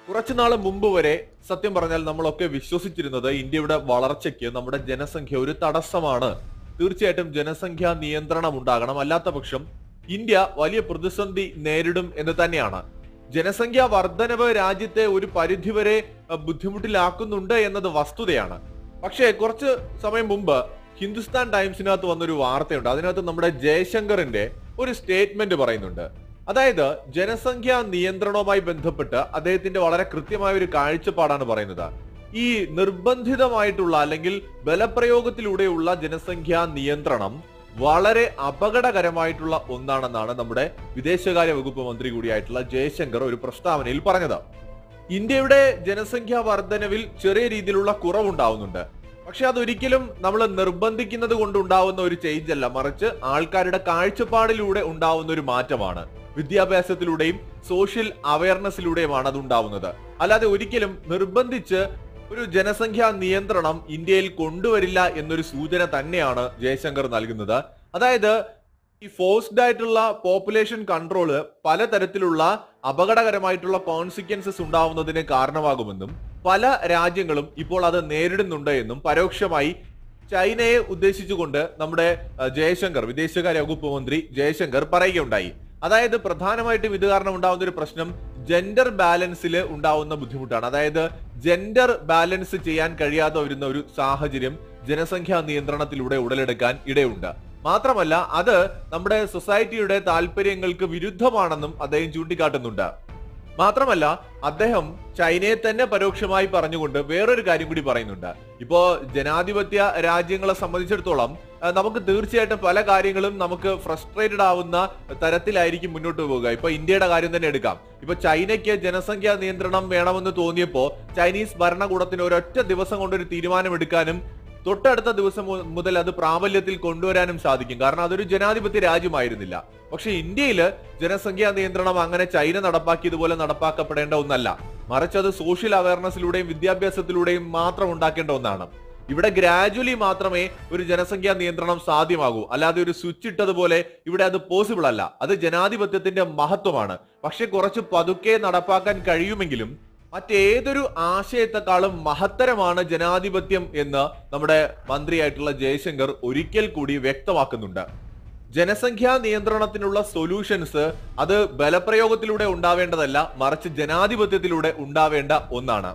കുറച്ചുനാൾ മുമ്പ് വരെ സത്യം പറഞ്ഞാൽ നമ്മളൊക്കെ വിശ്വസിച്ചിരുന്നത് ഇന്ത്യയുടെ വളർച്ചയ്ക്ക് നമ്മുടെ ജനസംഖ്യ ഒരു തടസ്സമാണ് തീർച്ചയായിട്ടും ജനസംഖ്യാ നിയന്ത്രണം ഉണ്ടാകണം അല്ലാത്ത പക്ഷം ഇന്ത്യ വലിയ പ്രതിസന്ധി നേരിടും എന്ന് തന്നെയാണ് ജനസംഖ്യാ വർധനവ് രാജ്യത്തെ ഒരു പരിധിവരെ അഹ്, ബുദ്ധിമുട്ടിലാക്കുന്നുണ്ട് എന്നത് വസ്തുതയാണ് പക്ഷേ കുറച്ച് സമയം മുമ്പ് ഹിന്ദുസ്ഥാൻ ടൈംസിനകത്ത് വന്നൊരു വാർത്തയുണ്ട് അതിനകത്ത് നമ്മുടെ ജയശങ്കറിന്റെ ഒരു സ്റ്റേറ്റ്മെന്റ് പറയുന്നുണ്ട് അതായത് ജനസംഖ്യാ നിയന്ത്രണവുമായി ബന്ധപ്പെട്ട് അദ്ദേഹത്തിന്റെ വളരെ കൃത്യമായ ഒരു കാഴ്ചപ്പാടാണ് പറയുന്നത് ഈ നിർബന്ധിതമായിട്ടുള്ള അല്ലെങ്കിൽ ബലപ്രയോഗത്തിലൂടെയുള്ള ജനസംഖ്യാ നിയന്ത്രണം വളരെ അപകടകരമായിട്ടുള്ള ഒന്നാണെന്നാണ് നമ്മുടെ വിദേശകാര്യ വകുപ്പ് മന്ത്രി കൂടിയായിട്ടുള്ള ജയശങ്കർ ഒരു പ്രസ്താവനയിൽ പറഞ്ഞത് ഇന്ത്യയുടെ ജനസംഖ്യാ വർധനവിൽ ചെറിയ രീതിയിലുള്ള കുറവുണ്ടാവുന്നുണ്ട് പക്ഷെ അതൊരിക്കലും നമ്മൾ നിർബന്ധിക്കുന്നത് കൊണ്ടുണ്ടാവുന്ന ഒരു ചേഞ്ച് അല്ല മറിച്ച് ആൾക്കാരുടെ കാഴ്ചപ്പാടിലൂടെ ഉണ്ടാവുന്ന ഒരു മാറ്റമാണ് വിദ്യാഭ്യാസത്തിലൂടെയും സോഷ്യൽ അവയർനെസ്സിലൂടെയുമാണ് അത് ഉണ്ടാവുന്നത് അല്ലാതെ ഒരിക്കലും നിർബന്ധിച്ച് ഒരു ജനസംഖ്യാ നിയന്ത്രണം ഇന്ത്യയിൽ കൊണ്ടുവരില്ല എന്നൊരു സൂചന തന്നെയാണ് ജയശങ്കർ നൽകുന്നത് അതായത് ഈ ഫോഴ്സ്ഡ് ആയിട്ടുള്ള പോപ്പുലേഷൻ കൺട്രോള് പലതരത്തിലുള്ള അപകടകരമായിട്ടുള്ള കോൺസിക്വൻസസ് ഉണ്ടാവുന്നതിന് കാരണമാകുമെന്നും പല രാജ്യങ്ങളും ഇപ്പോൾ അത് നേരിടുന്നുണ്ട് എന്നും പരോക്ഷമായി ചൈനയെ ഉദ്ദേശിച്ചുകൊണ്ട് നമ്മുടെ അഹ്, ജയശങ്കർ വിദേശകാര്യ വകുപ്പ് മന്ത്രി ജയശങ്കർ പറയുകയുണ്ടായി അതായത് പ്രധാനമായിട്ടും ഇത് കാരണം ഉണ്ടാവുന്ന ഒരു പ്രശ്നം ജെൻഡർ ബാലൻസിൽ ഉണ്ടാവുന്ന ബുദ്ധിമുട്ടാണ് അതായത് ജെൻഡർ ബാലൻസ് ചെയ്യാൻ കഴിയാതെ വരുന്ന ഒരു സാഹചര്യം ജനസംഖ്യാ നിയന്ത്രണത്തിലൂടെ ഉടലെടുക്കാൻ ഇടയുണ്ട് മാത്രമല്ല അത് നമ്മുടെ സൊസൈറ്റിയുടെ താല്പര്യങ്ങൾക്ക് വിരുദ്ധമാണെന്നും അദ്ദേഹം ചൂണ്ടിക്കാട്ടുന്നുണ്ട് മാത്രമല്ല അദ്ദേഹം ചൈനയെ തന്നെ പരോക്ഷമായി പറഞ്ഞുകൊണ്ട് വേറൊരു കാര്യം കൂടി പറയുന്നുണ്ട് ഇപ്പോ ജനാധിപത്യ രാജ്യങ്ങളെ സംബന്ധിച്ചിടത്തോളം ആ, നമുക്ക് തീർച്ചയായിട്ടും പല കാര്യങ്ങളും നമുക്ക് ഫ്രസ്ട്രേറ്റഡ് ആവുന്ന തരത്തിലായിരിക്കും മുന്നോട്ട് പോവുക ഇപ്പൊ ഇന്ത്യയുടെ കാര്യം തന്നെ എടുക്കാം ഇപ്പൊ ചൈനയ്ക്ക് ജനസംഖ്യാ നിയന്ത്രണം വേണമെന്ന് തോന്നിയപ്പോ ചൈനീസ് ഭരണകൂടത്തിന് ഒരൊറ്റ ദിവസം കൊണ്ടൊരു തീരുമാനമെടുക്കാനും തൊട്ടടുത്ത ദിവസം മു- മുതൽ അത് പ്രാബല്യത്തിൽ കൊണ്ടുവരാനും സാധിക്കും കാരണം അതൊരു ജനാധിപത്യ രാജ്യമായിരുന്നില്ല പക്ഷെ ഇന്ത്യയില് ജനസംഖ്യാ നിയന്ത്രണം അങ്ങനെ ചൈന നടപ്പാക്കിയതുപോലെ നടപ്പാക്കപ്പെടേണ്ട ഒന്നല്ല മറിച്ച് അത് സോഷ്യൽ അവയർനെസ്സിലൂടെയും വിദ്യാഭ്യാസത്തിലൂടെയും മാത്രം ഉണ്ടാക്കേണ്ട ഒന്നാണ് ഇവിടെ ഗ്രാജുവലി മാത്രമേ ഒരു ജനസംഖ്യാ നിയന്ത്രണം സാധ്യമാകൂ അല്ലാതെ ഒരു സ്വിച്ച് ഇട്ടതുപോലെ ഇവിടെ അത് പോസിബിൾ അല്ല അത് ജനാധിപത്യത്തിന്റെ മഹത്വമാണ് പക്ഷെ കുറച്ച് പതുക്കെ നടപ്പാക്കാൻ കഴിയുമെങ്കിലും മറ്റേതൊരു ആശയത്തെക്കാളും മഹത്തരമാണ് ജനാധിപത്യം എന്ന് നമ്മുടെ മന്ത്രിയായിട്ടുള്ള ജയശങ്കർ ഒരിക്കൽ കൂടി വ്യക്തമാക്കുന്നുണ്ട് ജനസംഖ്യാ നിയന്ത്രണത്തിനുള്ള സൊല്യൂഷൻസ് അത് ബലപ്രയോഗത്തിലൂടെ ഉണ്ടാവേണ്ടതല്ല മറിച്ച് ജനാധിപത്യത്തിലൂടെ ഉണ്ടാവേണ്ട ഒന്നാണ്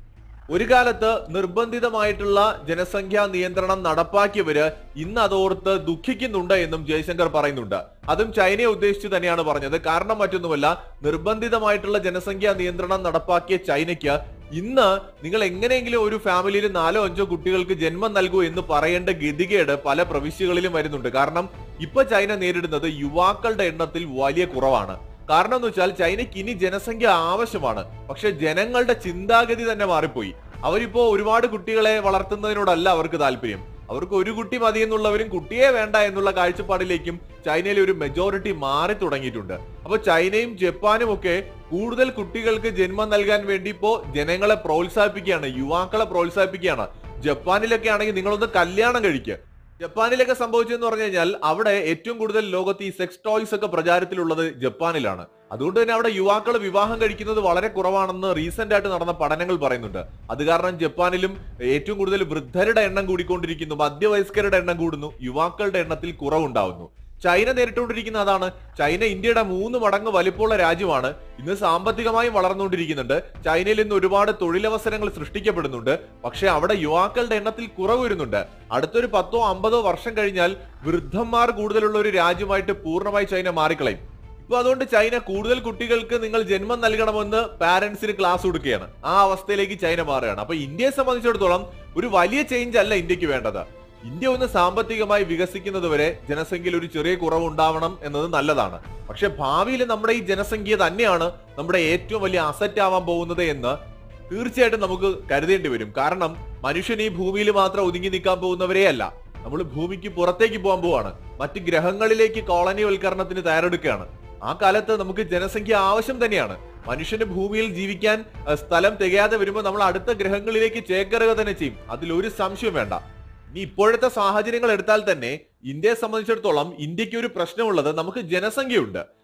ഒരു കാലത്ത് നിർബന്ധിതമായിട്ടുള്ള ജനസംഖ്യാ നിയന്ത്രണം നടപ്പാക്കിയവര് ഇന്ന് അതോർത്ത് ദുഃഖിക്കുന്നുണ്ട് എന്നും ജയശങ്കർ പറയുന്നുണ്ട് അതും ചൈനയെ ഉദ്ദേശിച്ച് തന്നെയാണ് പറഞ്ഞത് കാരണം മറ്റൊന്നുമല്ല നിർബന്ധിതമായിട്ടുള്ള ജനസംഖ്യാ നിയന്ത്രണം നടപ്പാക്കിയ ചൈനയ്ക്ക് ഇന്ന് നിങ്ങൾ എങ്ങനെയെങ്കിലും ഒരു ഫാമിലിയിൽ നാലോ അഞ്ചോ കുട്ടികൾക്ക് ജന്മം നൽകൂ എന്ന് പറയേണ്ട ഗതികേട് പല പ്രവിശ്യകളിലും വരുന്നുണ്ട് കാരണം ഇപ്പൊ ചൈന നേരിടുന്നത് യുവാക്കളുടെ എണ്ണത്തിൽ വലിയ കുറവാണ് കാരണം എന്ന് വെച്ചാൽ ചൈനയ്ക്ക് ഇനി ജനസംഖ്യ ആവശ്യമാണ് പക്ഷെ ജനങ്ങളുടെ ചിന്താഗതി തന്നെ മാറിപ്പോയി അവരിപ്പോ ഒരുപാട് കുട്ടികളെ വളർത്തുന്നതിനോടല്ല അവർക്ക് താല്പര്യം അവർക്ക് ഒരു കുട്ടി മതി എന്നുള്ളവരും കുട്ടിയെ വേണ്ട എന്നുള്ള കാഴ്ചപ്പാടിലേക്കും ചൈനയിലെ ഒരു മെജോറിറ്റി മാറി തുടങ്ങിയിട്ടുണ്ട് അപ്പൊ ചൈനയും ജപ്പാനും ഒക്കെ കൂടുതൽ കുട്ടികൾക്ക് ജന്മം നൽകാൻ വേണ്ടി ഇപ്പോ ജനങ്ങളെ പ്രോത്സാഹിപ്പിക്കുകയാണ് യുവാക്കളെ പ്രോത്സാഹിപ്പിക്കുകയാണ് ജപ്പാനിലൊക്കെ ആണെങ്കിൽ നിങ്ങളൊന്ന് കല്യാണം കഴിക്കുക ജപ്പാനിലൊക്കെ സംഭവിച്ചതെന്ന് പറഞ്ഞു കഴിഞ്ഞാൽ അവിടെ ഏറ്റവും കൂടുതൽ ലോകത്ത് ഈ സെക്സ് ടോയ്സ് ഒക്കെ പ്രചാരത്തിലുള്ളത് ജപ്പാനിലാണ് അതുകൊണ്ട് തന്നെ അവിടെ യുവാക്കൾ വിവാഹം കഴിക്കുന്നത് വളരെ കുറവാണെന്ന് റീസെന്റ് ആയിട്ട് നടന്ന പഠനങ്ങൾ പറയുന്നുണ്ട് അത് കാരണം ജപ്പാനിലും ഏറ്റവും കൂടുതൽ വൃദ്ധരുടെ എണ്ണം കൂടിക്കൊണ്ടിരിക്കുന്നു മധ്യവയസ്കരുടെ എണ്ണം കൂടുന്നു യുവാക്കളുടെ എണ്ണത്തിൽ കുറവുണ്ടാവുന്നു ചൈന നേരിട്ടുകൊണ്ടിരിക്കുന്ന അതാണ് ചൈന ഇന്ത്യയുടെ മൂന്ന് മടങ്ങ് വലിപ്പമുള്ള രാജ്യമാണ് ഇന്ന് സാമ്പത്തികമായും വളർന്നുകൊണ്ടിരിക്കുന്നുണ്ട് ചൈനയിൽ ഇന്ന് ഒരുപാട് തൊഴിലവസരങ്ങൾ സൃഷ്ടിക്കപ്പെടുന്നുണ്ട് പക്ഷെ അവിടെ യുവാക്കളുടെ എണ്ണത്തിൽ കുറവ് വരുന്നുണ്ട് അടുത്തൊരു പത്തോ അമ്പതോ വർഷം കഴിഞ്ഞാൽ വൃദ്ധന്മാർ കൂടുതലുള്ള ഒരു രാജ്യമായിട്ട് പൂർണ്ണമായി ചൈന മാറിക്കളയും ഇപ്പൊ അതുകൊണ്ട് ചൈന കൂടുതൽ കുട്ടികൾക്ക് നിങ്ങൾ ജന്മം നൽകണമെന്ന് പാരന്റ്സിന് ക്ലാസ് കൊടുക്കുകയാണ് ആ അവസ്ഥയിലേക്ക് ചൈന മാറുകയാണ് അപ്പൊ ഇന്ത്യയെ സംബന്ധിച്ചിടത്തോളം ഒരു വലിയ ചേഞ്ച് അല്ല ഇന്ത്യക്ക് വേണ്ടത് ഇന്ത്യ ഒന്ന് സാമ്പത്തികമായി വികസിക്കുന്നത് വരെ ജനസംഖ്യയിൽ ഒരു ചെറിയ കുറവ് ഉണ്ടാവണം എന്നത് നല്ലതാണ് പക്ഷെ ഭാവിയിൽ നമ്മുടെ ഈ ജനസംഖ്യ തന്നെയാണ് നമ്മുടെ ഏറ്റവും വലിയ അസറ്റ് ആവാൻ പോകുന്നത് എന്ന് തീർച്ചയായിട്ടും നമുക്ക് കരുതേണ്ടി വരും കാരണം മനുഷ്യൻ ഈ ഭൂമിയിൽ മാത്രം ഒതുങ്ങി നിൽക്കാൻ പോകുന്നവരേ അല്ല നമ്മൾ ഭൂമിക്ക് പുറത്തേക്ക് പോകാൻ പോവാണ് മറ്റ് ഗ്രഹങ്ങളിലേക്ക് കോളനിവൽക്കരണത്തിന് തയ്യാറെടുക്കുകയാണ് ആ കാലത്ത് നമുക്ക് ജനസംഖ്യ ആവശ്യം തന്നെയാണ് മനുഷ്യന് ഭൂമിയിൽ ജീവിക്കാൻ അഹ്, സ്ഥലം തികയാതെ വരുമ്പോൾ നമ്മൾ അടുത്ത ഗ്രഹങ്ങളിലേക്ക് ചേക്കേറുക തന്നെ ചെയ്യും അതിൽ ഒരു സംശയം വേണ്ട ഇനി ഇപ്പോഴത്തെ സാഹചര്യങ്ങൾ എടുത്താൽ തന്നെ ഇന്ത്യയെ സംബന്ധിച്ചിടത്തോളം ഇന്ത്യക്ക് ഒരു പ്രശ്നമുള്ളത് നമുക്ക് ജനസംഖ്യയുണ്ട്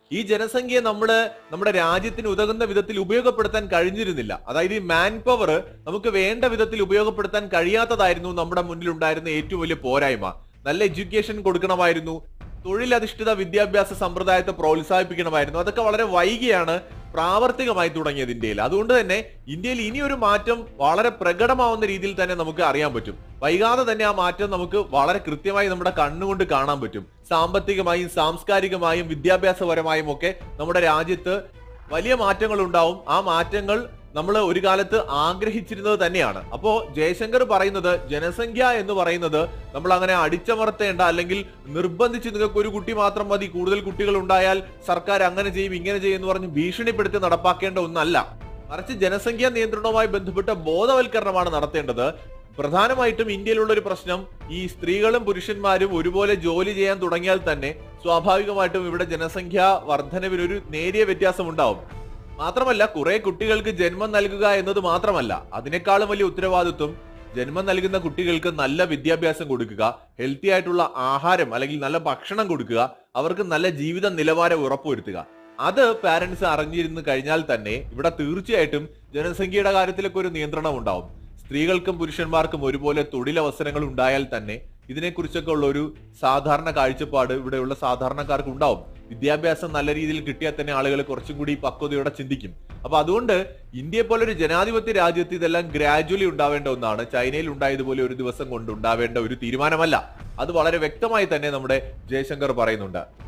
ഈ ജനസംഖ്യയെ നമ്മള് നമ്മുടെ രാജ്യത്തിന് ഉതകുന്ന വിധത്തിൽ ഉപയോഗപ്പെടുത്താൻ കഴിഞ്ഞിരുന്നില്ല അതായത് ഈ മാൻ പവർ നമുക്ക് വേണ്ട വിധത്തിൽ ഉപയോഗപ്പെടുത്താൻ കഴിയാത്തതായിരുന്നു നമ്മുടെ മുന്നിൽ ഉണ്ടായിരുന്ന ഏറ്റവും വലിയ പോരായ്മ നല്ല എഡ്യൂക്കേഷൻ കൊടുക്കണമായിരുന്നു തൊഴിലധിഷ്ഠിത വിദ്യാഭ്യാസ സമ്പ്രദായത്തെ പ്രോത്സാഹിപ്പിക്കണമായിരുന്നു അതൊക്കെ വളരെ വൈകിയാണ് പ്രാവർത്തികമായി തുടങ്ങിയത് ഇന്ത്യയിൽ അതുകൊണ്ട് തന്നെ ഇന്ത്യയിൽ ഇനി ഒരു മാറ്റം വളരെ പ്രകടമാവുന്ന രീതിയിൽ തന്നെ നമുക്ക് അറിയാൻ പറ്റും വൈകാതെ തന്നെ ആ മാറ്റം നമുക്ക് വളരെ കൃത്യമായി നമ്മുടെ കണ്ണുകൊണ്ട് കാണാൻ പറ്റും സാമ്പത്തികമായും സാംസ്കാരികമായും വിദ്യാഭ്യാസപരമായും ഒക്കെ നമ്മുടെ രാജ്യത്ത് വലിയ മാറ്റങ്ങൾ ഉണ്ടാവും ആ മാറ്റങ്ങൾ നമ്മൾ ഒരു കാലത്ത് ആഗ്രഹിച്ചിരുന്നത് തന്നെയാണ് അപ്പോ ജയശങ്കർ പറയുന്നത് ജനസംഖ്യ എന്ന് പറയുന്നത് നമ്മൾ അങ്ങനെ അടിച്ചമർത്തേണ്ട അല്ലെങ്കിൽ നിർബന്ധിച്ച് നിങ്ങൾക്ക് ഒരു കുട്ടി മാത്രം മതി കൂടുതൽ കുട്ടികൾ ഉണ്ടായാൽ സർക്കാർ അങ്ങനെ ചെയ്യും ഇങ്ങനെ ചെയ്യും എന്ന് പറഞ്ഞ് ഭീഷണിപ്പെടുത്തി നടപ്പാക്കേണ്ട ഒന്നല്ല മറിച്ച് ജനസംഖ്യാ നിയന്ത്രണവുമായി ബന്ധപ്പെട്ട ബോധവൽക്കരണമാണ് നടത്തേണ്ടത് പ്രധാനമായിട്ടും ഇന്ത്യയിലുള്ള ഒരു പ്രശ്നം ഈ സ്ത്രീകളും പുരുഷന്മാരും ഒരുപോലെ ജോലി ചെയ്യാൻ തുടങ്ങിയാൽ തന്നെ സ്വാഭാവികമായിട്ടും ഇവിടെ ജനസംഖ്യ വർധനവിന് ഒരു നേരിയ വ്യത്യാസം ഉണ്ടാവും മാത്രമല്ല കുറെ കുട്ടികൾക്ക് ജന്മം നൽകുക എന്നത് മാത്രമല്ല അതിനേക്കാളും വലിയ ഉത്തരവാദിത്വം ജന്മം നൽകുന്ന കുട്ടികൾക്ക് നല്ല വിദ്യാഭ്യാസം കൊടുക്കുക ഹെൽത്തി ആയിട്ടുള്ള ആഹാരം അല്ലെങ്കിൽ നല്ല ഭക്ഷണം കൊടുക്കുക അവർക്ക് നല്ല ജീവിത നിലവാരം ഉറപ്പുവരുത്തുക അത് പാരന്റ്സ് അറിഞ്ഞിരുന്നു കഴിഞ്ഞാൽ തന്നെ ഇവിടെ തീർച്ചയായിട്ടും ജനസംഖ്യയുടെ കാര്യത്തിലൊക്കെ ഒരു നിയന്ത്രണം ഉണ്ടാവും സ്ത്രീകൾക്കും പുരുഷന്മാർക്കും ഒരുപോലെ തൊഴിലവസരങ്ങൾ ഉണ്ടായാൽ തന്നെ ഇതിനെക്കുറിച്ചൊക്കെ ഉള്ള ഒരു സാധാരണ കാഴ്ചപ്പാട് ഇവിടെയുള്ള സാധാരണക്കാർക്ക് ഉണ്ടാവും വിദ്യാഭ്യാസം നല്ല രീതിയിൽ കിട്ടിയാൽ തന്നെ ആളുകൾ കുറച്ചും കൂടി പക്വതയോടെ ചിന്തിക്കും അപ്പൊ അതുകൊണ്ട് ഇന്ത്യയെ പോലെ ഒരു ജനാധിപത്യ രാജ്യത്ത് ഇതെല്ലാം ഗ്രാജുവലി ഉണ്ടാവേണ്ട ഒന്നാണ് ചൈനയിൽ ഉണ്ടായതുപോലെ ഒരു ദിവസം കൊണ്ട് ഉണ്ടാവേണ്ട ഒരു തീരുമാനമല്ല അത് വളരെ വ്യക്തമായി തന്നെ നമ്മുടെ ജയശങ്കർ പറയുന്നുണ്ട്